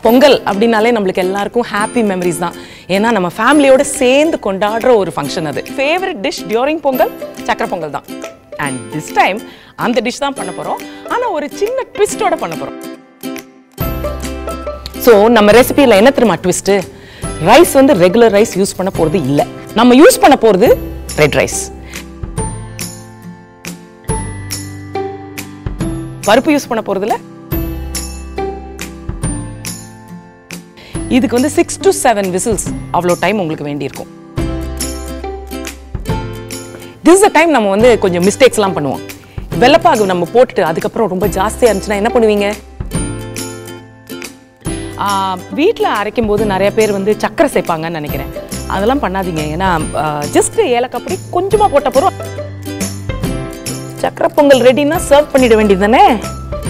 பொங்கல் அப்படின்னாலே நம்மளுக்கு எல்லாருக்கும் ஹாப்பி மெமரிஸ் தான் ஏன்னா நம்ம ஃபேமிலியோட சேர்ந்து கொண்டாடுற ஒரு ஃபங்க்ஷன் அது ஃபேவரட் டிஷ் டியூரிங் பொங்கல் சக்கரை பொங்கல் தான் அண்ட் திஸ் டைம் அந்த டிஷ் தான் பண்ண போகிறோம் ஆனால் ஒரு சின்ன ட்விஸ்டோட பண்ண போகிறோம் ஸோ நம்ம ரெசிபியில் என்ன தெரியுமா ட்விஸ்ட்டு ரைஸ் வந்து ரெகுலர் ரைஸ் யூஸ் பண்ண போகிறது இல்லை நம்ம யூஸ் பண்ண போகிறது ரெட் ரைஸ் பருப்பு யூஸ் பண்ண போகிறதுல இதுக்கு வந்து சிக்ஸ் டு செவன் விசில்ஸ் அவ்வளோ டைம் உங்களுக்கு வேண்டியிருக்கும் திஸ் அ டைம் நம்ம வந்து கொஞ்சம் மிஸ்டேக்ஸ்லாம் பண்ணுவோம் வெள்ளப்பாகு நம்ம போட்டுட்டு அதுக்கப்புறம் ரொம்ப ஜாஸ்தியாக இருந்துச்சுன்னா என்ன பண்ணுவீங்க வீட்டில் அரைக்கும் போது நிறைய பேர் வந்து சக்கரை சேர்ப்பாங்கன்னு நினைக்கிறேன் அதெல்லாம் பண்ணாதீங்க ஏன்னா ஜஸ்ட் ஏலக்காய் பொடி கொஞ்சமாக போட்ட போகிறோம் சக்கரை பொங்கல் ரெடினா சர்வ் பண்ணிட வேண்டியது தானே